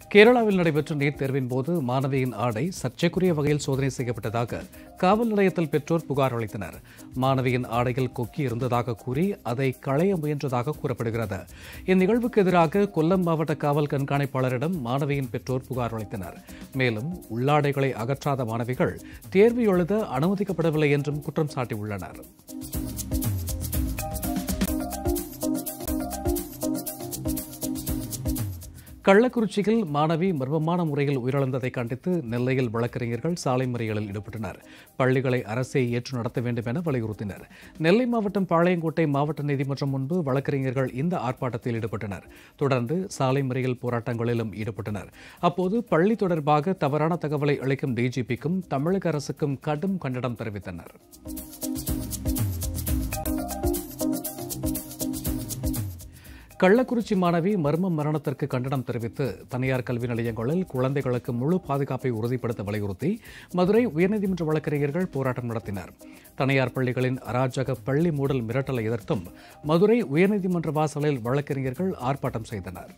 கேரளாவில் நடைபெற்ற நீட் தேர்வின் போது மாணவியின் ஆடை சர்ச்சைக்குரிய வகையில் சோதனை செய்யப்பட்டதாக காவல் நிலையத்தில் பெற்றோர் புகார் அளித்தனர் மாணவியின் ஆடையில் கொக்கி இருந்ததாக கூறி அதை களைய முயன்றதாக கூறப்படுகிறது இந்நிகழ்வுக்கு எதிராக கொல்லம் மாவட்ட காவல் கண்காணிப்பாளரிடம் மாணவியின் பெற்றோர் புகார் அளித்தனர் மேலும் உள்ளாடைகளை அகற்றாத மாணவிகள் தேர்வு எழுத அனுமதிக்கப்படவில்லை என்றும் குற்றம் சாட்டியுள்ளனர் கள்ளக்குறிச்சியில் மாணவி மர்மமான முறையில் உயிரிழந்ததை கண்டித்து நெல்லையில் வழக்கறிஞர்கள் சாலை மறியலில் ஈடுபட்டனர் பள்ளிகளை அரசே ஏற்று நடத்த வேண்டும் என வலியுறுத்தினர் நெல்லை மாவட்டம் பாளையங்கோட்டை மாவட்ட நீதிமன்றம் முன்பு வழக்கறிஞர்கள் இந்த ஆர்ப்பாட்டத்தில் ஈடுபட்டனர் தொடர்ந்து சாலை மறியல் போராட்டங்களிலும் ஈடுபட்டனர் அப்போது பள்ளி தொடர்பாக தவறான தகவலை அளிக்கும் டிஜிபிக்கும் தமிழக அரசுக்கும் கடும் கண்டனம் தெரிவித்தனர் கள்ளக்குறிச்சி மாணவி மர்ம மரணத்திற்கு கண்டனம் தெரிவித்து தனியார் கல்வி நிலையங்களில் குழந்தைகளுக்கு முழு பாதுகாப்பை உறுதிப்படுத்த வலியுறுத்தி மதுரை உயர்நீதிமன்ற வழக்கறிஞர்கள் போராட்டம் நடத்தினர் தனியார் பள்ளிகளின் அராஜக பள்ளி மூடல் மிரட்டலை எதிர்த்தும் மதுரை உயர்நீதிமன்ற வாசலில் வழக்கறிஞர்கள் ஆர்ப்பாட்டம் செய்தனர்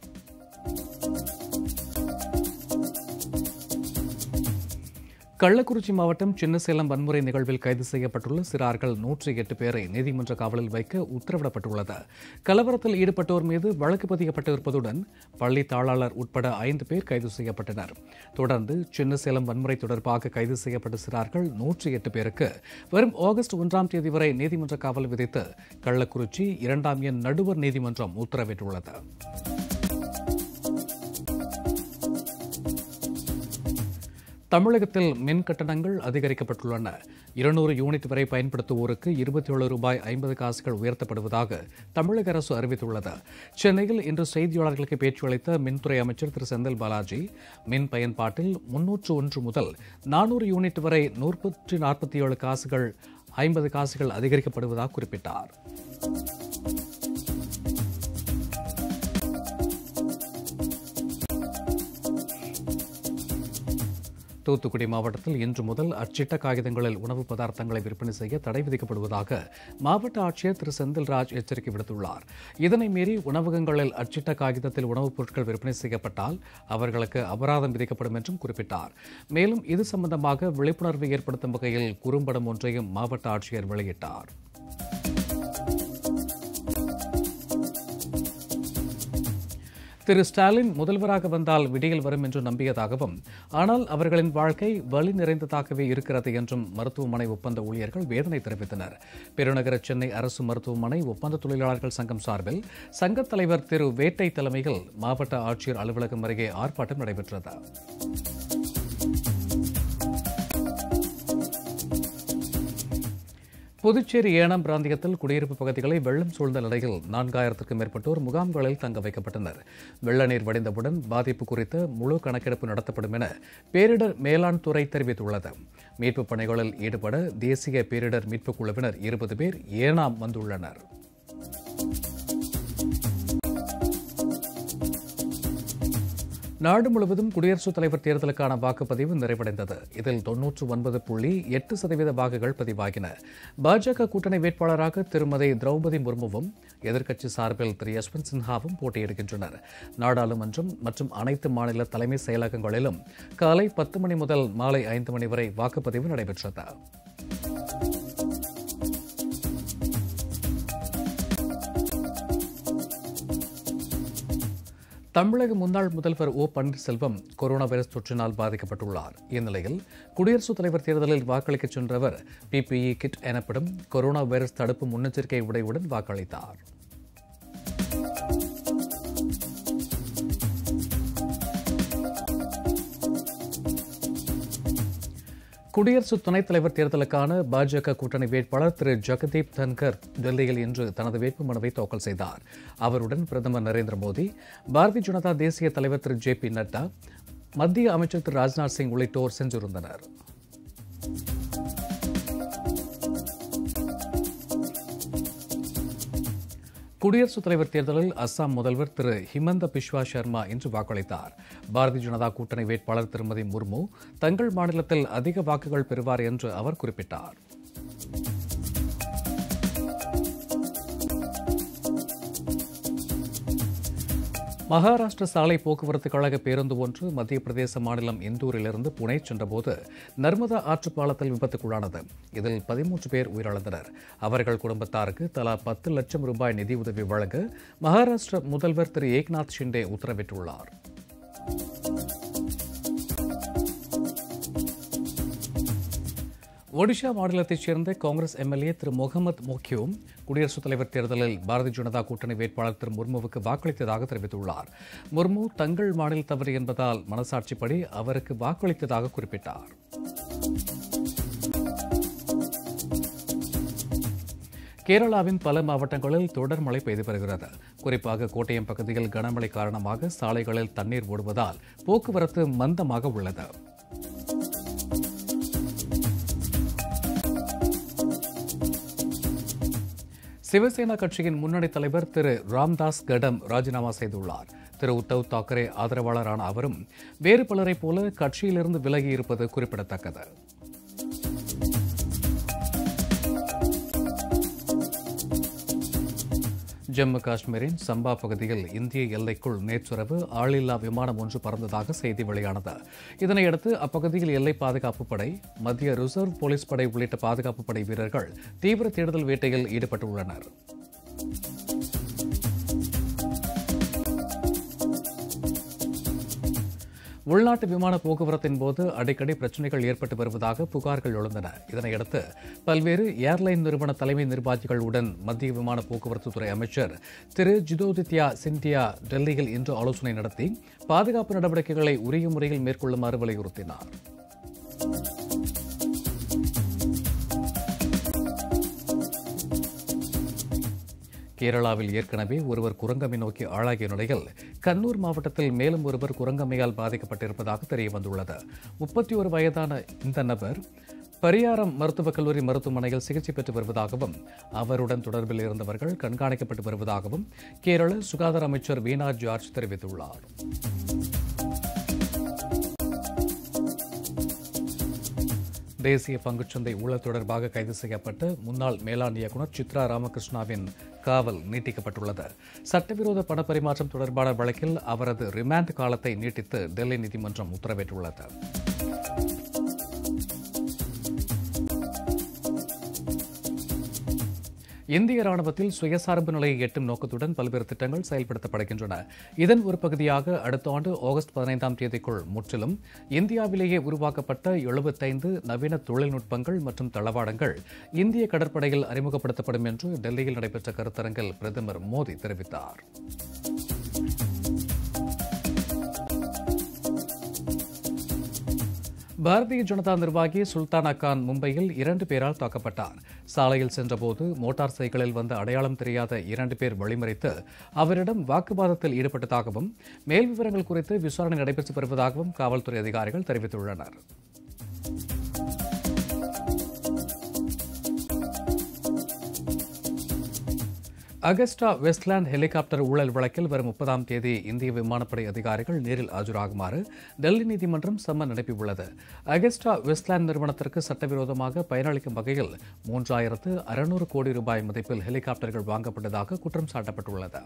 கள்ளக்குறிச்சி மாவட்டம் சின்னசேலம் வன்முறை நிகழ்வில் கைது செய்யப்பட்டுள்ள சிறார்கள் நூற்றி எட்டு பேரை நீதிமன்ற காவலில் வைக்க உத்தரவிடப்பட்டுள்ளது கலவரத்தில் ஈடுபட்டோர் மீது வழக்கு பதியப்பட்டிருப்பதுடன் பள்ளி தாளாளர் உட்பட ஐந்து பேர் கைது செய்யப்பட்டனர் தொடர்ந்து சின்னசேலம் வன்முறை தொடர்பாக கைது செய்யப்பட்ட சிறார்கள் நூற்றி எட்டு பேருக்கு வரும் ஆகஸ்ட் ஒன்றாம் தேதி வரை நீதிமன்ற காவல் விதித்து கள்ளக்குறிச்சி இரண்டாம் எண் நடுவர் நீதிமன்றம் உத்தரவிட்டுள்ளது தமிழகத்தில் மின் கட்டணங்கள் அதிகரிக்கப்பட்டுள்ளன இருநூறு யூனிட் வரை பயன்படுத்துவோருக்கு இருபத்தி ஏழு ரூபாய் ஐம்பது காசுகள் உயர்த்தப்படுவதாக தமிழக அரசு அறிவித்துள்ளது சென்னையில் இன்று செய்தியாளர்களுக்கு பேச்சுயளித்த மின்துறை அமைச்சர் திரு செந்தில் பாலாஜி மின் பயன்பாட்டில் முன்னூற்று ஒன்று முதல் நானூறு யூனிட் வரை நூற்பத்தி நாற்பத்தி ஏழு காசுகள் ஐம்பது காசுகள் அதிகரிக்கப்படுவதாக குறிப்பிட்டார் தூத்துக்குடி மாவட்டத்தில் இன்று முதல் அச்சிட்ட காகிதங்களில் உணவு பதார்த்தங்களை விற்பனை செய்ய தடை விதிக்கப்படுவதாக மாவட்ட ஆட்சியர் திரு செந்தில்ராஜ் எச்சரிக்கை விடுத்துள்ளார் இதனை மீறி உணவகங்களில் அச்சிட்ட காகிதத்தில் உணவுப் பொருட்கள் விற்பனை செய்யப்பட்டால் அவர்களுக்கு அபராதம் விதிக்கப்படும் என்றும் குறிப்பிட்டார் மேலும் இது சம்பந்தமாக விழிப்புணர்வு ஏற்படுத்தும் வகையில் குறும்படம் ஒன்றையும் மாவட்ட ஆட்சியர் வெளியிட்டார் திரு ஸ்டாலின் முதல்வராக வந்தால் விடியல் வரும் என்று நம்பியதாகவும் ஆனால் அவர்களின் வாழ்க்கை வலி நிறைந்ததாகவே இருக்கிறது என்றும் மருத்துவமனை ஒப்பந்த ஊழியர்கள் வேதனை தெரிவித்தனர் பெருநகர சென்னை அரசு மருத்துவமனை ஒப்பந்த தொழிலாளர்கள் சங்கம் சார்பில் சங்கத் தலைவர் திரு வேட்டை தலைமையில் மாவட்ட ஆட்சியர் அலுவலகம் அருகே ஆர்ப்பாட்டம் நடைபெற்றது புதுச்சேரி ஏனாம் பிராந்தியத்தில் குடியிருப்பு பகுதிகளை வெள்ளம் சூழ்ந்த நிலையில் நான்காயிரத்திற்கும் மேற்பட்டோர் முகாம்களில் தங்க வைக்கப்பட்டனர் வெள்ள நீர் வடிந்தவுடன் பாதிப்பு குறித்து முழு கணக்கெடுப்பு நடத்தப்படும் என பேரிடர் மேலாண் துறை தெரிவித்துள்ளது மீட்புப் பணிகளில் ஈடுபட தேசிய பேரிடர் மீட்புக் குழுவினர் இருபது பேர் ஏனாம் வந்துள்ளனர் நாடு முழுவதும் குடியரசுத் தலைவர் தேர்தலுக்கான வாக்குப்பதிவு நிறைவடைந்தது இதில் தொன்னூற்று ஒன்பது புள்ளி எட்டு சதவீத வாக்குகள் பதிவாகின பாஜக கூட்டணி வேட்பாளராக திருமதி திரௌபதி முர்முவும் எதிர்க்கட்சி சார்பில் திரு யஷ்வந்த் சின்ஹாவும் போட்டியிடுகின்றனர் நாடாளுமன்றம் மற்றும் அனைத்து மாநில தலைமை செயலகங்களிலும் காலை பத்து மணி முதல் மாலை ஐந்து மணி வரை வாக்குப்பதிவு நடைபெற்றது தமிழக முன்னாள் முதல்வர் ஓ பன்னீர்செல்வம் கொரோனா வைரஸ் தொற்றினால் பாதிக்கப்பட்டுள்ளார் இந்நிலையில் குடியரசுத் தலைவர் தேர்தலில் வாக்களிக்கச் சென்றவர் பிபிஇ கிட் எனப்படும் கொரோனா வைரஸ் தடுப்பு முன்னெச்சரிக்கை உடையுடன் வாக்களித்தார் குடியரசு துணைத் தலைவர் தேர்தலுக்கான பாஜக கூட்டணி வேட்பாளர் திரு ஜெகதீப் தன்கர் டெல்லியில் இன்று தனது வேட்புமனுவை தாக்கல் செய்தார் அவருடன் பிரதமர் நரேந்திர மோடி பாரதிய ஜனதா தேசிய தலைவர் திரு ஜே பி நட்டா மத்திய அமைச்சர் திரு ராஜ்நாத் சிங் உள்ளிட்டோர் சென்றிருந்தனர் குடியரசுத் தலைவர் தேர்தலில் அஸ்ஸாம் முதல்வர் திரு ஹிமந்த பிஸ்வா சர்மா இன்று வாக்களித்தார் பாரதிய ஜனதா கூட்டணி வேட்பாளர் திருமதி முர்மு தங்கள் மாநிலத்தில் அதிக வாக்குகள் பெறுவார் என்று அவர் குறிப்பிட்டார் மகாராஷ்டிர சாலை போக்குவரத்து கழக பேருந்து ஒன்று மத்திய பிரதேச மாநிலம் இந்தூரிலிருந்து புனே சென்றபோது நர்மதா ஆற்று பாலத்தில் விபத்துக்குள்ளானது இதில் பதிமூன்று பேர் உயிரிழந்தனர் அவர்கள் குடும்பத்தாருக்கு தலா பத்து லட்சம் ரூபாய் நிதியுதவி வழங்க மகாராஷ்டிர முதல்வர் திரு ஏக்நாத் ஷிண்டே உத்தரவிட்டுள்ளார் ஒடிஷா மாநிலத்தைச் சேர்ந்த காங்கிரஸ் எம்எல்ஏ திரு முகமது மொக்யூம் குடியரசுத் தலைவர் தேர்தலில் பாரதிய ஜனதா கூட்டணி வேட்பாளர் திரு முர்முவுக்கு வாக்களித்ததாக தெரிவித்துள்ளார் முர்மு தங்கள் மாநிலத்தவர் என்பதால் மனசாட்சிப்படி அவருக்கு வாக்களித்ததாக குறிப்பிட்டார் கேரளாவின் பல மாவட்டங்களில் தொடர் மழை பெய்து வருகிறது குறிப்பாக கோட்டயம் பகுதியில் கனமழை காரணமாக சாலைகளில் தண்ணீர் ஓடுவதால் போக்குவரத்து மந்தமாக உள்ளது சிவசேனா கட்சியின் முன்னணி தலைவர் திரு ராம்தாஸ் கடம் ராஜினாமா செய்துள்ளார் திரு உத்தவ் தாக்கரே ஆதரவாளரான அவரும் வேறு பலரைப் போல கட்சியிலிருந்து விலகி இருப்பது குறிப்பிடத்தக்கது ஜம்மு காஷ்மீரின் சம்பா பகுதியில் இந்திய எல்லைக்குள் நேற்றிரவு ஆளில்லா விமானம் ஒன்று பறந்ததாக செய்தி வெளியானது இதனையடுத்து அப்பகுதியில் எல்லை பாதுகாப்பு படை மத்திய ரிசர்வ் போலீஸ் படை உள்ளிட்ட பாதுகாப்பு படை வீரர்கள் தீவிர தேடுதல் வேட்டையில் ஈடுபட்டுள்ளனர் உள்நாட்டு விமான போக்குவரத்தின் போது அடிக்கடி பிரச்சனைகள் ஏற்பட்டு வருவதாக புகார்கள் எழுந்தன இதனையடுத்து பல்வேறு ஏர்லைன் நிறுவன தலைமை நிர்வாகிகளுடன் மத்திய விமான போக்குவரத்து துறை அமைச்சர் திரு ஜிதோதித்யா சிந்தியா டெல்லியில் இன்று ஆலோசனை நடத்தி பாதுகாப்பு நடவடிக்கைகளை உரிய முறையில் மேற்கொள்ளுமாறு வலியுறுத்தினார் கேரளாவில் ஏற்கனவே ஒருவர் குரங்கம்மை நோக்கி ஆளாகிய நிலையில் கண்ணூர் மாவட்டத்தில் மேலும் ஒருவர் குரங்கம்மையால் பாதிக்கப்பட்டிருப்பதாக தெரியவந்துள்ளது முப்பத்தி ஒரு வயதான இந்த நபர் பரியாரம் மருத்துவக் கல்லூரி மருத்துவமனையில் சிகிச்சை பெற்று வருவதாகவும் அவருடன் தொடர்பில் இருந்தவர்கள் கண்காணிக்கப்பட்டு வருவதாகவும் கேரள சுகாதார அமைச்சர் வீணா ஜார்ஜ் தெரிவித்துள்ளார் தேசிய பங்குச்சந்தை ஊழல் தொடர்பாக கைது செய்யப்பட்ட முன்னாள் மேலாண் இயக்குநர் சித்ரா ராமகிருஷ்ணாவின் காவல் நீட்டிக்கப்பட்டுள்ளது சட்டவிரோத பண பரிமாற்றம் தொடர்பான வழக்கில் அவரது ரிமாண்ட் காலத்தை நீட்டித்து டெல்லி நீதிமன்றம் உத்தரவிட்டுள்ளது இந்திய ராணுவத்தில் சுயசார்பு நிலையை எட்டும் நோக்கத்துடன் பல்வேறு திட்டங்கள் செயல்படுத்தப்படுகின்றன இதன் ஒரு பகுதியாக அடுத்த ஆண்டு ஆகஸ்ட் பதினைந்தாம் தேதிக்குள் முற்றிலும் இந்தியாவிலேயே உருவாக்கப்பட்ட எழுபத்தைந்து நவீன தொழில்நுட்பங்கள் மற்றும் தளவாடங்கள் இந்திய கடற்படையில் அறிமுகப்படுத்தப்படும் என்று டெல்லியில் நடைபெற்ற கருத்தரங்கில் பிரதமர் மோடி தெரிவித்தார் பாரதிய ஜனதா நிர்வாகி சுல்தானா கான் மும்பையில் இரண்டு பேரால் தாக்கப்பட்டார் சாலையில் சென்றபோது மோட்டார் சைக்கிளில் வந்த அடையாளம் தெரியாத இரண்டு பேர் வழிமறித்து அவரிடம் வாக்குவாதத்தில் ஈடுபட்டதாகவும் மேல் விவரங்கள் குறித்து விசாரணை நடைபெற்று வருவதாகவும் காவல்துறை அதிகாரிகள் தெரிவித்துள்ளனர் அகஸ்டா வெஸ்ட்லேண்ட் ஹெலிகாப்டர் ஊழல் வழக்கில் வரும் முப்பதாம் தேதி இந்திய விமானப்படை அதிகாரிகள் நேரில் ஆஜராகுமாறு டெல்லி நீதிமன்றம் சம்மன் அனுப்பியுள்ளது அகஸ்டா வெஸ்ட்லேண்ட் நிறுவனத்திற்கு சட்டவிரோதமாக பயனளிக்கும் வகையில் மூன்றாயிரத்து அறுநூறு கோடி ரூபாய் மதிப்பில் ஹெலிகாப்டர்கள் வாங்கப்பட்டதாக குற்றம் சாட்டப்பட்டுள்ளது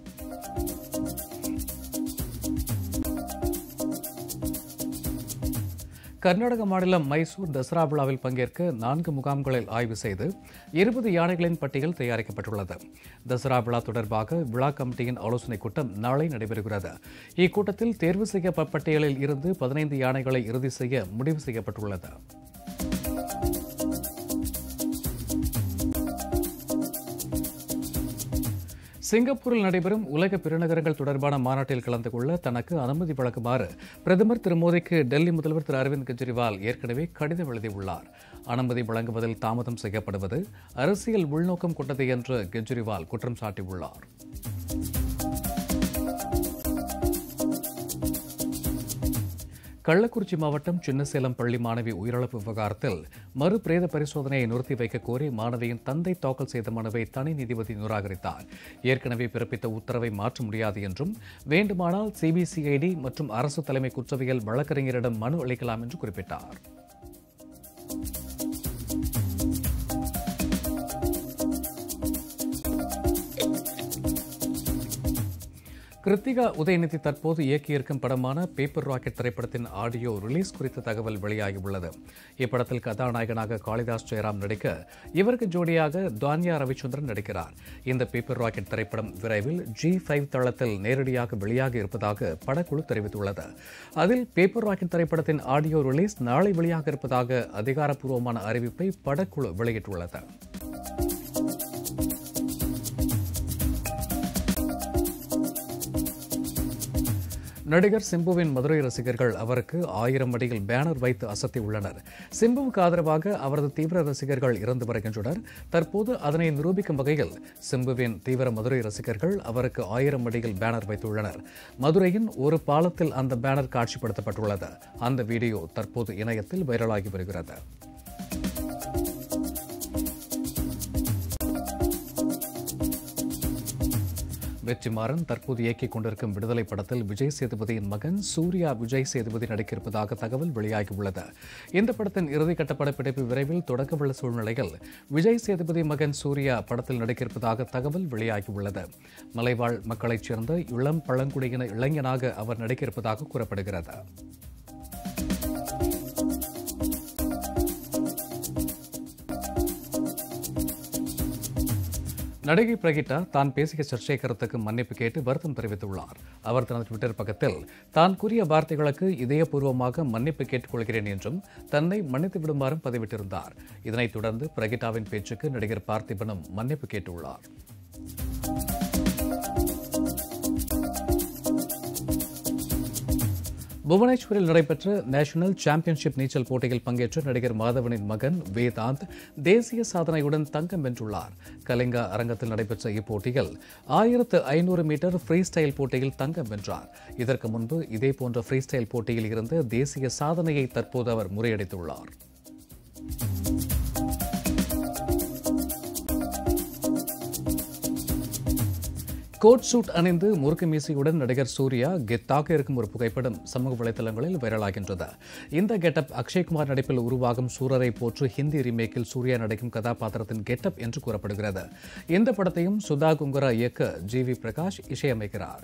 கர்நாடக மாநிலம் மைசூர் தசரா விழாவில் பங்கேற்க நான்கு முகாம்களில் ஆய்வு செய்து இருபது யானைகளின் பட்டியல் தயாரிக்கப்பட்டுள்ளது தசரா விழா தொடர்பாக விழா கமிட்டியின் ஆலோசனைக் கூட்டம் நாளை நடைபெறுகிறது இக்கூட்டத்தில் தேர்வு செய்யப்பட்ட பட்டியலில் இருந்து பதினைந்து யானைகளை இறுதி செய்ய முடிவு செய்யப்பட்டுள்ளது சிங்கப்பூரில் நடைபெறும் உலக பெருநகரங்கள் தொடர்பான மாநாட்டில் கலந்து கொள்ள தனக்கு அனுமதி வழங்குமாறு பிரதமர் திரு மோடிக்கு டெல்லி முதல்வர் திரு அரவிந்த் கெஜ்ரிவால் ஏற்கனவே கடிதம் எழுதியுள்ளார் அனுமதி வழங்குவதில் தாமதம் செய்யப்படுவது அரசியல் உள்நோக்கம் கொண்டது என்று கெஜ்ரிவால் குற்றம் சாட்டியுள்ளார் கள்ளக்குறிச்சி மாவட்டம் சின்னசேலம் பள்ளி மாணவி உயிரிழப்பு விவகாரத்தில் மறு பிரேத பரிசோதனையை நிறுத்தி வைக்க கோரி மாணவியின் தந்தை தாக்கல் செய்த மனுவை தனி நீதிபதி நிராகரித்தார் ஏற்கனவே பிறப்பித்த உத்தரவை மாற்ற முடியாது என்றும் வேண்டுமானால் சிபிசிஐடி மற்றும் அரசு தலைமை குற்றவியல் வழக்கறிஞரிடம் மனு அளிக்கலாம் என்று குறிப்பிட்டார் கிருத்திகா உதயநிதி தற்போது இயக்கியிருக்கும் படமான பேப்பர் ராக்கெட் திரைப்படத்தின் ஆடியோ ரிலீஸ் குறித்த தகவல் வெளியாகியுள்ளது இப்படத்தில் கதாநாயகனாக காளிதாஸ் ஜெயராம் நடிக்க இவருக்கு ஜோடியாக தான்யா ரவிச்சந்திரன் நடிக்கிறார் இந்த பேப்பர் ராக்கெட் திரைப்படம் விரைவில் ஜி ஃபைவ் தளத்தில் நேரடியாக வெளியாக இருப்பதாக படக்குழு தெரிவித்துள்ளது அதில் பேப்பர் ராக்கெட் திரைப்படத்தின் ஆடியோ ரிலீஸ் நாளை வெளியாக இருப்பதாக அதிகாரப்பூர்வமான அறிவிப்பை படக்குழு வெளியிட்டுள்ளது நடிகர் சிம்புவின் மதுரை ரசிகர்கள் அவருக்கு ஆயிரம் அடியில் பேனர் வைத்து அசத்தி உள்ளனர் சிம்புவுக்கு ஆதரவாக அவரது தீவிர ரசிகர்கள் இறந்து வருகின்றனர் தற்போது அதனை நிரூபிக்கும் வகையில் சிம்புவின் தீவிர மதுரை ரசிகர்கள் அவருக்கு ஆயிரம் அடியில் பேனர் வைத்துள்ளனர் மதுரையின் ஒரு பாலத்தில் அந்த பேனர் காட்சிப்படுத்தப்பட்டுள்ளது அந்த வீடியோ தற்போது இணையத்தில் வைரலாகி வருகிறது வெற்றிமாறன் தற்போது இயக்கிக் கொண்டிருக்கும் விடுதலை படத்தில் விஜய் சேதுபதியின் மகன் சூர்யா விஜய் சேதுபதி நடிக்கிருப்பதாக தகவல் வெளியாகியுள்ளது இந்த படத்தின் இறுதிக்கட்ட படப்பிடிப்பு விரைவில் தொடக்கவுள்ள சூழ்நிலையில் விஜய் சேதுபதி மகன் சூர்யா படத்தில் நடிக்கிருப்பதாக தகவல் வெளியாகியுள்ளது மலைவாழ் மக்களைச் சேர்ந்த இளம் பழங்குடியின இளைஞனாக அவர் நடிக்கிருப்பதாக கூறப்படுகிறது நடிகை பிரகிட்டா தான் பேசிய சர்ச்சை கருத்துக்கு மன்னிப்பு கேட்டு வருத்தம் தெரிவித்துள்ளார் அவர் தனது ட்விட்டர் பக்கத்தில் தான் கூறிய வார்த்தைகளுக்கு இதயபூர்வமாக மன்னிப்பு கேட்டுக்கொள்கிறேன் என்றும் தன்னை மன்னித்து விடுமாறும் பதிவிட்டிருந்தார் இதனைத் தொடர்ந்து பிரகிட்டாவின் பேச்சுக்கு நடிகர் பார்த்திபனும் மன்னிப்பு கேட்டுள்ளார் புவனேஸ்வரில் நடைபெற்ற நேஷனல் சாம்பியன்ஷிப் நீச்சல் போட்டியில் பங்கேற்ற நடிகர் மாதவனின் மகன் வேதாந்த் தேசிய சாதனையுடன் தங்கம் வென்றுள்ளார் கலிங்கா அரங்கத்தில் நடைபெற்ற இப்போட்டியில் ஆயிரத்து ஐநூறு மீட்டர் ஃப்ரீ ஸ்டைல் போட்டியில் தங்கம் வென்றார் இதற்கு முன்பு இதேபோன்ற ஃப்ரீ ஸ்டைல் போட்டியில் இருந்த தேசிய சாதனையை தற்போது அவர் முறியடித்துள்ளார் கோட் சூட் அணிந்து முறுக்கு மீசையுடன் நடிகர் சூர்யா கெத்தாக இருக்கும் ஒரு புகைப்படம் சமூக வலைதளங்களில் வைரலாகின்றது இந்த கெட்டப் அக்ஷய்குமார் நடிப்பில் உருவாகும் சூரரை போற்று ஹிந்தி ரீமேக்கில் சூர்யா நடிக்கும் கதாபாத்திரத்தின் கெட்டப் என்று கூறப்படுகிறது இந்த படத்தையும் சுதா குங்கரா இயக்க ஜி வி பிரகாஷ் இசையமைக்கிறார்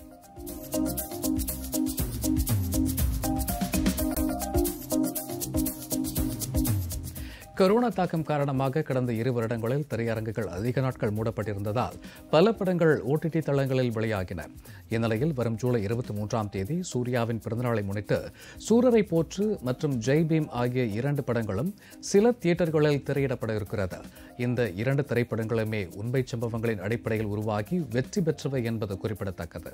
கொரோனா தாக்கம் காரணமாக கடந்த இரு வருடங்களில் திரையரங்குகள் அதிக நாட்கள் மூடப்பட்டிருந்ததால் பல படங்கள் ஓடிடி தளங்களில் வெளியாகின இந்நிலையில் வரும் ஜூலை இருபத்தி மூன்றாம் தேதி சூர்யாவின் பிறந்தநாளை முன்னிட்டு சூரரை போற்று மற்றும் ஜெய் பீம் ஆகிய இரண்டு படங்களும் சில தியேட்டர்களில் திரையிடப்பட இருக்கிறது இந்த இரண்டு திரைப்படங்களுமே உண்மை சம்பவங்களின் அடிப்படையில் உருவாகி வெற்றி பெற்றவை என்பது குறிப்பிடத்தக்கது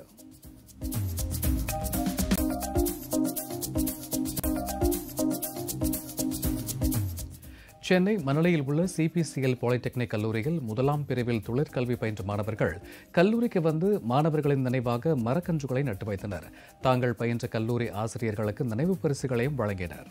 சென்னை மணலியில் உள்ள சிபிசிஎல் பாலிடெக்னிக் கல்லூரியில் முதலாம் பிரிவில் தொழிற்கல்வி பயின்ற மாணவர்கள் கல்லூரிக்கு வந்து மாணவர்களின் நினைவாக மரக்கன்றுகளை நட்டு வைத்தனர் தாங்கள் பயின்ற கல்லூரி ஆசிரியர்களுக்கு நினைவு பரிசுகளையும் வழங்கினர்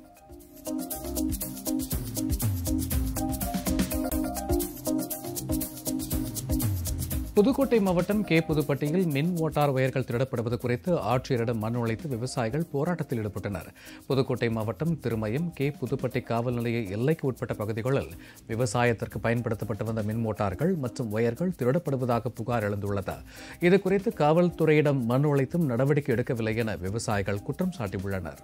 புதுக்கோட்டை மாவட்டம் கே புதுப்பட்டியில் மின் மோட்டார் வயர்கள் திருடப்படுவது குறித்து ஆட்சியரிடம் மனு அளித்து விவசாயிகள் போராட்டத்தில் ஈடுபட்டனர் புதுக்கோட்டை மாவட்டம் திருமயம் கே புதுப்பட்டி காவல் நிலைய எல்லைக்கு உட்பட்ட பகுதிகளில் விவசாயத்திற்கு பயன்படுத்தப்பட்டு வந்த மின் மோட்டார்கள் மற்றும் வயர்கள் திருடப்படுவதாக புகார் எழுந்துள்ளது இதுகுறித்து காவல்துறையிடம் மனு அளித்தும் நடவடிக்கை எடுக்கவில்லை என விவசாயிகள் குற்றம் சாட்டியுள்ளனர்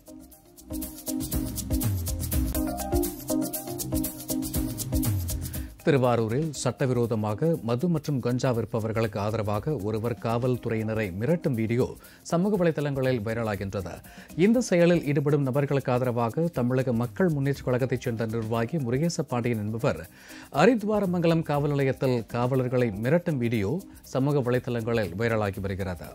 திருவாரூரில் சட்டவிரோதமாக மது மற்றும் கஞ்சா விற்பவர்களுக்கு ஆதரவாக ஒருவர் காவல்துறையினரை மிரட்டும் வீடியோ சமூக வலைதளங்களில் வைரலாகின்றது இந்த செயலில் ஈடுபடும் நபர்களுக்கு ஆதரவாக தமிழக மக்கள் முன்னேற்றக் கழகத்தைச் சேர்ந்த நிர்வாகி முருகேச பாண்டியன் என்பவர் அரித்வாரமங்கலம் காவல் நிலையத்தில் காவலர்களை மிரட்டும் வீடியோ சமூக வலைதளங்களில் வைரலாகி வருகிறது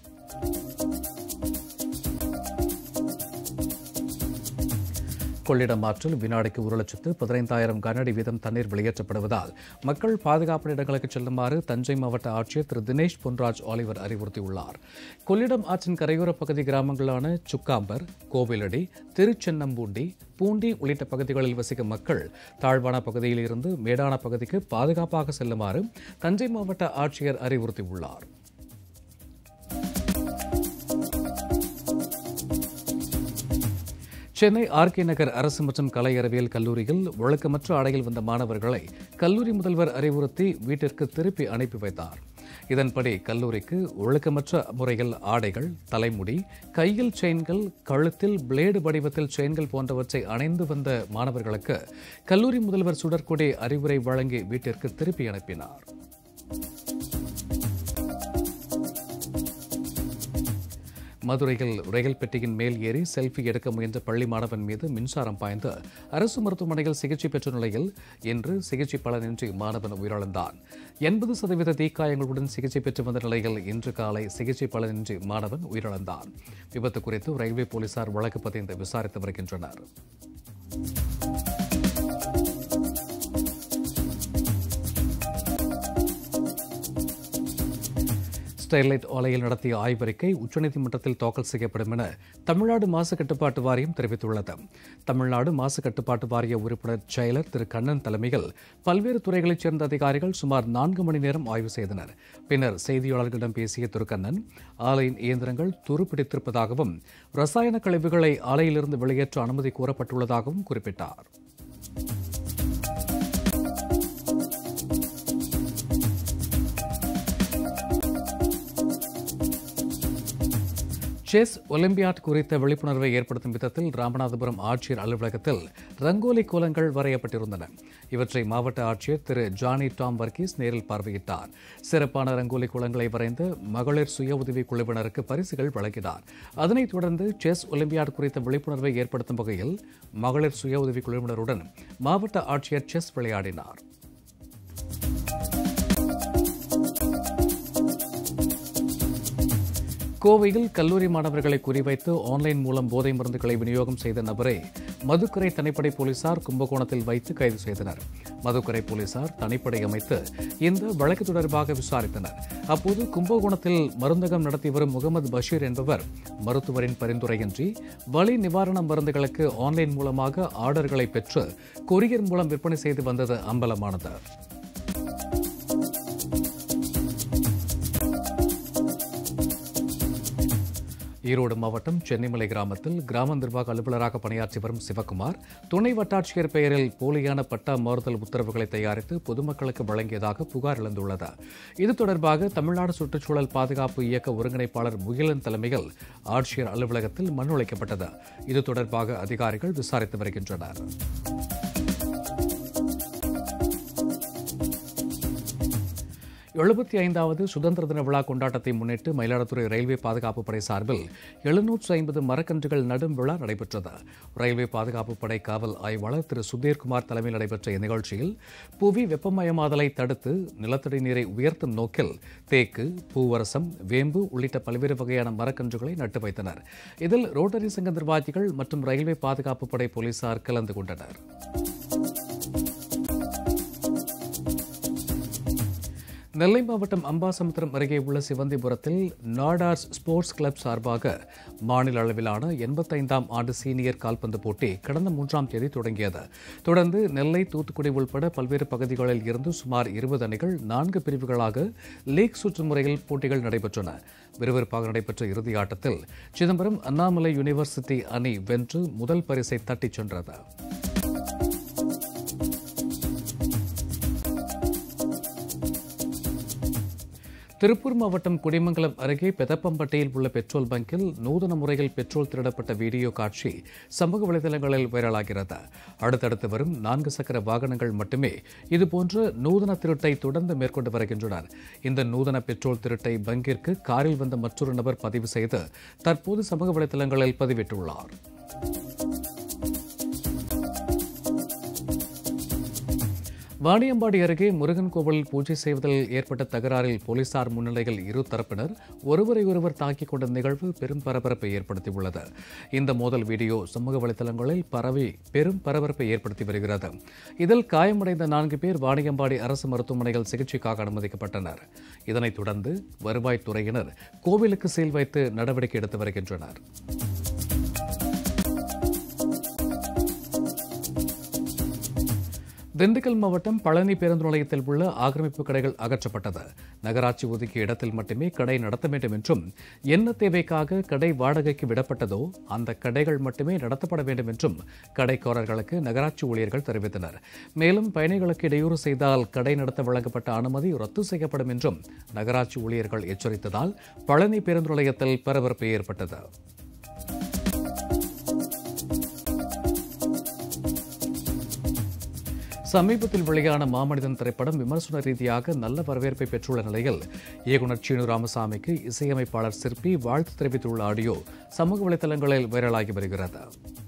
கொள்ளிடம் ஆற்றில் வினாடிக்கு ஒரு லட்சத்து பதினைந்தாயிரம் கனஅடி வீதம் தண்ணீர் வெளியேற்றப்படுவதால் மக்கள் பாதுகாப்பான இடங்களுக்கு செல்லுமாறு தஞ்சை மாவட்ட ஆட்சியர் திரு தினேஷ் பொன்ராஜ் ஆலிவர் அறிவுறுத்தியுள்ளார் கொள்ளிடம் ஆற்றின் கரையோர பகுதி கிராமங்களான சுக்காம்பர் கோவிலடி திருச்சென்னம்பூண்டி பூண்டி உள்ளிட்ட பகுதிகளில் வசிக்கும் மக்கள் தாழ்வான பகுதியில் இருந்து மேடான பகுதிக்கு பாதுகாப்பாக செல்லுமாறு தஞ்சை மாவட்ட ஆட்சியர் அறிவுறுத்தியுள்ளார் சென்னை ஆர்கே நகர் அரசு மற்றும் கலை அறிவியல் கல்லூரியில் ஒழுக்கமற்ற ஆடையில் வந்த மாணவர்களை கல்லூரி முதல்வர் அறிவுறுத்தி வீட்டிற்கு திருப்பி அனுப்பி வைத்தார் இதன்படி கல்லூரிக்கு ஒழுக்கமற்ற முறையில் ஆடைகள் தலைமுடி கையில் செயின்கள் கழுத்தில் பிளேடு வடிவத்தில் செயின்கள் போன்றவற்றை அணைந்து வந்த மாணவர்களுக்கு கல்லூரி முதல்வர் சுடற்கொடி அறிவுரை வழங்கி வீட்டிற்கு திருப்பி அனுப்பினார் மதுரையில் ரயில் பெட்டியின் மேல் ஏறி செல்ஃபி எடுக்க முயன்ற பள்ளி மாணவன் மீது மின்சாரம் பாய்ந்து அரசு மருத்துவமனையில் சிகிச்சை பெற்ற நிலையில் இன்று சிகிச்சை பலனின்றி மாணவன் உயிரிழந்தான் எண்பது சதவீத தீக்காயங்களுடன் சிகிச்சை பெற்று வந்த நிலையில் இன்று காலை சிகிச்சை பலனின்றி மாணவன் உயிரிழந்தான் விபத்து குறித்து ரயில்வே போலீசார் வழக்கு பதிந்து விசாரித்து வருகின்றனர் ஸ்டெர்லைட் ஆலையில் நடத்திய ஆய்வறிக்கை உச்சநீதிமன்றத்தில் தாக்கல் செய்யப்படும் என தமிழ்நாடு மாசு கட்டுப்பாட்டு வாரியம் தெரிவித்துள்ளது தமிழ்நாடு மாசு கட்டுப்பாட்டு வாரிய உறுப்பினர் செயலர் திரு கண்ணன் தலைமையில் பல்வேறு துறைகளைச் சேர்ந்த அதிகாரிகள் சுமார் நான்கு மணி நேரம் ஆய்வு செய்தனர் பின்னர் செய்தியாளர்களிடம் பேசிய திரு கண்ணன் ஆலையின் இயந்திரங்கள் துருப்பிடித்திருப்பதாகவும் ரசாயன கழிவுகளை ஆலையிலிருந்து வெளியேற்ற அனுமதி கோரப்பட்டுள்ளதாகவும் குறிப்பிட்டார் செஸ் ஒலிம்பியாட் குறித்த விழிப்புணர்வை ஏற்படுத்தும் விதத்தில் ராமநாதபுரம் ஆட்சியர் அலுவலகத்தில் ரங்கோலி கோலங்கள் வரையப்பட்டிருந்தன இவற்றை மாவட்ட ஆட்சியர் திரு ஜானி டாம் வர்கீஸ் நேரில் பார்வையிட்டார் சிறப்பான ரங்கோலி கோலங்களை வரைந்த மகளிர் சுய உதவி குழுவினருக்கு பரிசுகள் வழங்கினார் அதனைத் தொடர்ந்து செஸ் ஒலிம்பியாட் குறித்த விழிப்புணர்வை ஏற்படுத்தும் வகையில் மகளிர் சுய உதவி குழுவினருடன் மாவட்ட ஆட்சியர் செஸ் விளையாடினார் கோவையில் கல்லூரி மாணவர்களை குறிவைத்து ஆன்லைன் மூலம் போதை மருந்துகளை விநியோகம் செய்த நபரை மதுக்கரை தனிப்படை போலீசார் கும்பகோணத்தில் வைத்து கைது செய்தனர் மதுக்கரை போலீசார் தனிப்படை அமைத்து இந்த வழக்கு தொடர்பாக விசாரித்தனர் அப்போது கும்பகோணத்தில் மருந்தகம் நடத்தி வரும் முகமது பஷீர் என்பவர் மருத்துவரின் பரிந்துரையின்றி வலி நிவாரண மருந்துகளுக்கு ஆன்லைன் மூலமாக ஆர்டர்களை பெற்று கொரியர் மூலம் விற்பனை செய்து வந்தது அம்பலமானது ஈரோடு மாவட்டம் சென்னிமலை கிராமத்தில் கிராம நிர்வாக அலுவலராக பணியாற்றி வரும் சிவகுமார் துணை வட்டாட்சியர் பெயரில் போலியான பட்டா மாறுதல் உத்தரவுகளை தயாரித்து பொதுமக்களுக்கு வழங்கியதாக புகார் எழுந்துள்ளது இது தொடர்பாக தமிழ்நாடு சுற்றுச்சூழல் பாதுகாப்பு இயக்க ஒருங்கிணைப்பாளர் முகிலன் தலைமையில் ஆட்சியர் அலுவலகத்தில் மனு அளிக்கப்பட்டது இது தொடர்பாக அதிகாரிகள் விசாரித்து வருகின்றனர் எழுபத்தி ஐந்தாவது சுதந்திர தின விழா கொண்டாட்டத்தை முன்னிட்டு மயிலாடுதுறை ரயில்வே பாதுகாப்பு படை சார்பில் எழுநூற்று ஐம்பது மரக்கன்றுகள் நடும் விழா நடைபெற்றது ரயில்வே பாதுகாப்பு படை காவல் ஆய்வாளர் திரு சுதீர்குமார் தலைமையில் நடைபெற்ற இந்நிகழ்ச்சியில் புவி வெப்பமயமாதலை தடுத்து நிலத்தடி நீரை உயர்த்தும் நோக்கில் தேக்கு பூவரசம் வேம்பு உள்ளிட்ட பல்வேறு வகையான மரக்கன்றுகளை நட்டு வைத்தனர் இதில் ரோட்டரி சங்க நிர்வாகிகள் மற்றும் ரயில்வே பாதுகாப்பு படை போலீசார் கலந்து கொண்டனர் நெல்லை மாவட்டம் அம்பாசமுத்திரம் அருகே உள்ள சிவந்திபுரத்தில் நாடார்ஸ் ஸ்போர்ட்ஸ் கிளப் சார்பாக மாநில அளவிலான எண்பத்தைந்தாம் ஆண்டு சீனியர் கால்பந்து போட்டி கடந்த மூன்றாம் தேதி தொடங்கியது தொடர்ந்து நெல்லை தூத்துக்குடி உள்பட பல்வேறு பகுதிகளில் இருந்து சுமார் இருபது அணிகள் நான்கு பிரிவுகளாக லீக் சுற்று முறையில் போட்டிகள் நடைபெற்றன விறுவிறுப்பாக நடைபெற்ற இறுதி ஆட்டத்தில் சிதம்பரம் அண்ணாமலை யூனிவர்சிட்டி அணி வென்று முதல் பரிசை தட்டிச் சென்றது திருப்பூர் மாவட்டம் குடிமங்கலம் அருகே பெதப்பம்பட்டியில் உள்ள பெட்ரோல் பங்கில் நூதன முறையில் பெட்ரோல் திருடப்பட்ட வீடியோ காட்சி சமூக வலைதளங்களில் வைரலாகிறது அடுத்தடுத்து வரும் நான்கு சக்கர வாகனங்கள் மட்டுமே இதுபோன்ற நூதன திருட்டை தொடர்ந்து மேற்கொண்டு வருகின்றனர் இந்த நூதன பெட்ரோல் திருட்டை பங்கிற்கு காரில் வந்த மற்றொரு நபர் பதிவு செய்து தற்போது சமூக வலைதளங்களில் பதிவிட்டுள்ளார் வாணியம்பாடி அருகே முருகன் கோவிலில் பூஜை செய்வதில் ஏற்பட்ட தகராறில் போலீசார் முன்னிலையில் இரு தரப்பினர் ஒருவரை ஒருவர் தாக்கிக் கொண்ட நிகழ்வு பெரும் பரபரப்பை ஏற்படுத்தியுள்ளது இந்த மோதல் வீடியோ சமூக வலைதளங்களில் பரவி பெரும் பரபரப்பை ஏற்படுத்தி வருகிறது இதில் காயமடைந்த நான்கு பேர் வாணியம்பாடி அரசு மருத்துவமனையில் சிகிச்சைக்காக அனுமதிக்கப்பட்டனர் இதனைத் தொடர்ந்து வருவாய்த்துறையினர் கோவிலுக்கு சீல் வைத்து நடவடிக்கை எடுத்து வருகின்றனர் திண்டுக்கல் மாவட்டம் பழனி பேருந்து நிலையத்தில் உள்ள ஆக்கிரமிப்பு கடைகள் அகற்றப்பட்டது நகராட்சி ஒதுக்கிய இடத்தில் மட்டுமே கடை நடத்த வேண்டும் என்றும் என்ன தேவைக்காக கடை வாடகைக்கு விடப்பட்டதோ அந்த கடைகள் மட்டுமே நடத்தப்பட வேண்டும் என்றும் கடைக்காரர்களுக்கு நகராட்சி ஊழியர்கள் தெரிவித்தனர் மேலும் பயணிகளுக்கு இடையூறு செய்தால் கடை நடத்த வழங்கப்பட்ட அனுமதி ரத்து செய்யப்படும் என்றும் நகராட்சி ஊழியர்கள் எச்சரித்ததால் பழனி பேருந்து நிலையத்தில் பரபரப்பு ஏற்பட்டது சமீபத்தில் வெளியான மாமனிதன் திரைப்படம் விமர்சன ரீதியாக நல்ல வரவேற்பை பெற்றுள்ள நிலையில் இயக்குனர் சீனு ராமசாமிக்கு இசையமைப்பாளர் சிற்பி வாழ்த்து தெரிவித்துள்ள ஆடியோ சமூக வலைதளங்களில் வைரலாகி வருகிறது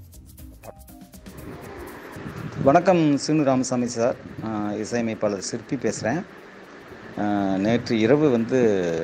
வணக்கம் சீனு ராமசாமி சார் ஆஹ் இசையமைப்பாளர் சிற்பி பேசுகிறேன் நேற்று இரவு வந்து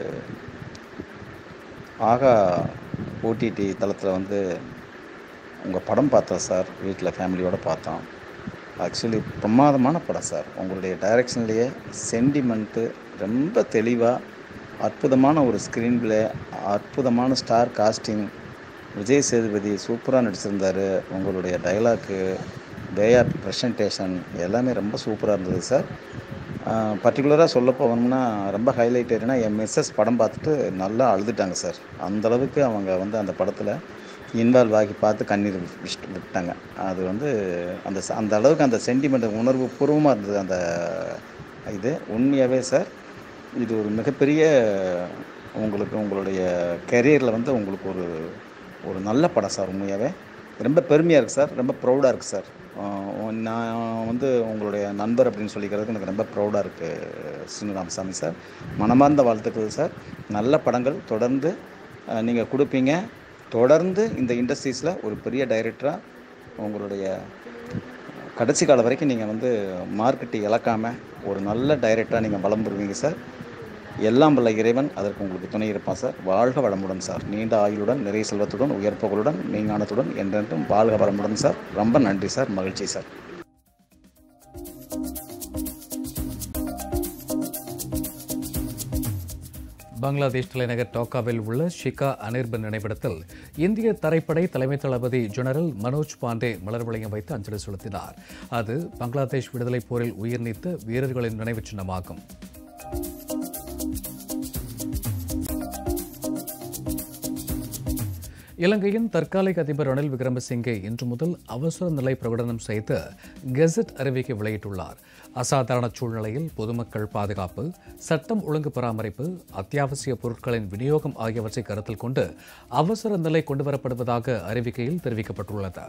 ஆகா ஓடிடி தளத்தில் வந்து உங்கள் படம் பார்த்தோம் சார் வீட்டில் ஃபேமிலியோடு பார்த்தோம் ஆக்சுவலி பிரமாதமான படம் சார் உங்களுடைய டைரக்ஷன்லேயே சென்டிமெண்ட்டு ரொம்ப தெளிவாக அற்புதமான ஒரு ஸ்க்ரீன் பிளே அற்புதமான ஸ்டார் காஸ்டிங் விஜய் சேதுபதி சூப்பராக நடிச்சிருந்தார் உங்களுடைய டைலாக்கு வேஆர் ப்ரெசன்டேஷன் எல்லாமே ரொம்ப சூப்பராக இருந்தது சார் பர்டிகுலராக சொல்ல போகணும்னா ரொம்ப ஹைலைட் ஏன்னா என் மிஸ்ஸஸ் படம் பார்த்துட்டு நல்லா அழுதுட்டாங்க சார் அந்த அளவுக்கு அவங்க வந்து அந்த படத்தில் இன்வால்வ் ஆகி பார்த்து கண்ணீர் விட்டு விட்டாங்க அது வந்து அந்த ச- அந்த அளவுக்கு அந்த சென்டிமெண்ட் உணர்வு பூர்வமாக இருந்தது அந்த இது உண்மையாகவே சார் இது ஒரு மிகப்பெரிய உங்களுக்கு உங்களுடைய கெரியரில் வந்து உங்களுக்கு ஒரு ஒரு நல்ல படம் சார் உண்மையாகவே ரொம்ப பெருமையாக இருக்குது சார் ரொம்ப ப்ரௌடாக இருக்குது சார் ஆஹ் நான் வந்து உங்களுடைய நண்பர் அப்படின்னு சொல்லிக்கிறதுக்கு எனக்கு ரொம்ப ப்ரௌடாக இருக்குது சீனு ராமசாமி சார் மனமார்ந்த வாழ்த்துக்கள் சார் நல்ல படங்கள் தொடர்ந்து நீங்கள் கொடுப்பீங்க தொடர்ந்து இந்த இண்டஸ்ட்ரீஸில் ஒரு பெரிய டைரக்டராக உங்களுடைய கடைசி காலம் வரைக்கும் நீங்கள் வந்து மார்க்கெட்டை இழக்காமல் ஒரு நல்ல டைரக்டராக நீங்கள் வளம் பெறுவீங்க சார் எல்லாம் வல்ல இறைவன் அதற்கு உங்களுக்கு துணை இருப்பான் சார் வாழ்க வளமுடன் சார் நீண்ட ஆயுளுடன் நிறைய செல்வத்துடன் உயர்ப்புகளுடன் மெய்ஞானத்துடன் என்றென்றும் வாழ்க வளமுடன் சார் ரொம்ப நன்றி சார் மகிழ்ச்சி சார் பங்களாதேஷ் தலைநகர் டாக்காவில் உள்ள ஷிகா அனிர்பன் நினைவிடத்தில் இந்திய தரைப்படை தலைமை தளபதி ஜெனரல் மனோஜ் பாண்டே மலர் வளையம் வைத்து அஞ்சலி செலுத்தினார் அது பங்களாதேஷ் விடுதலைப் போரில் உயிர் நீத்த வீரர்களின் நினைவுச் சின்னமாகும் இலங்கையின் தற்காலிக அதிபர் ரணில் விக்ரமசிங்கே இன்று முதல் அவசர நிலை பிரகடனம் செய்து கெசட் அறிவிக்கை வெளியிட்டுள்ளார் அசாதாரண சூழ்நிலையில் பொதுமக்கள் பாதுகாப்பு சட்டம் ஒழுங்கு பராமரிப்பு அத்தியாவசிய பொருட்களின் விநியோகம் ஆகியவற்றை கருத்தில் கொண்டு அவசர நிலை கொண்டுவரப்படுவதாக அறிவிக்கையில் தெரிவிக்கப்பட்டுள்ளது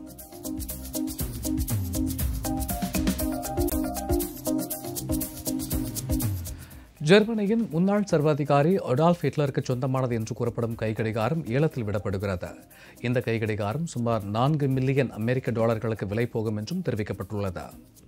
ஜெர்மனியின் முன்னாள் சர்வாதிகாரி அடால்ஃப் ஹிட்லருக்கு சொந்தமானது என்று கூறப்படும் கைக்கடிகாரம் ஏலத்தில் விடப்படுகிறது இந்த கைக்கடிகாரம் சுமார் நான்கு மில்லியன் அமெரிக்க டாலர்களுக்கு விலை போகும் என்றும் தெரிவிக்கப்பட்டுள்ளது